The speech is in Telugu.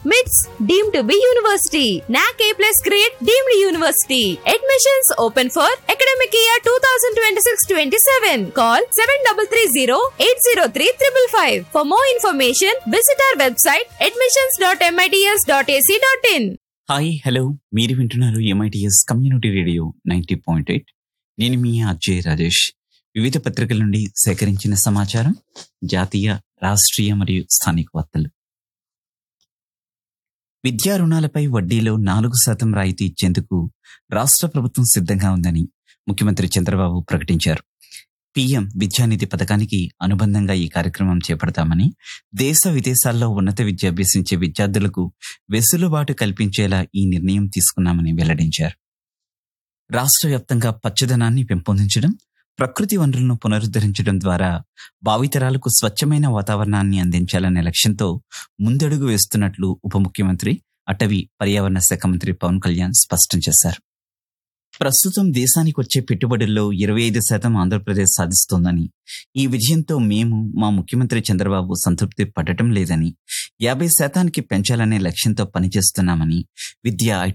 MITS deemed to be university. NAC A plus grade deemed university. Admissions open for academic year 2026-27. Call 7330-803-555. For more information, visit our website admissions.mits.ac.in. Hi hello మీరు వింటున్నారు M I T S community radio ninety point eight నేను మీ అజయ్ రాజేష్ వివిధ పత్రికల నుండి సేకరించిన సమాచారం జాతీయ రాష్ట్రీయ మరియు స్థానిక వార్తలు విద్యా రుణాలపై వడ్డీలో నాలుగు శాతం రాయితీ ఇచ్చేందుకు రాష్ట్ర ప్రభుత్వం సిద్ధంగా ఉందని ముఖ్యమంత్రి చంద్రబాబు ప్రకటించారు పీఎం విద్యానిధి పథకానికి అనుబంధంగా ఈ కార్యక్రమం చేపడతామని దేశ విదేశాల్లో ఉన్నత విద్య అభ్యసించే విద్యార్థులకు వెసులుబాటు కల్పించేలా ఈ నిర్ణయం తీసుకున్నామని వెల్లడించారు రాష్ట్ర వ్యాప్తంగా పచ్చదనాన్ని పెంపొందించడం ప్రకృతి వనరులను పునరుద్ధరించడం ద్వారా భావితరాలకు స్వచ్ఛమైన వాతావరణాన్ని అందించాలనే లక్ష్యంతో ముందడుగు వేస్తున్నట్లు ఉప ముఖ్యమంత్రి అటవీ పర్యావరణ శాఖ మంత్రి పవన్ కళ్యాణ్ స్పష్టం చేశారు ప్రస్తుతం దేశానికి వచ్చే పెట్టుబడుల్లో ఇరవై ఐదు శాతం ఆంధ్రప్రదేశ్ సాధిస్తోందని ఈ విజయంతో మేము మా ముఖ్యమంత్రి చంద్రబాబు సంతృప్తి పడటం లేదని యాభై శాతానికి పెంచాలనే లక్ష్యంతో పనిచేస్తున్నామని విద్యా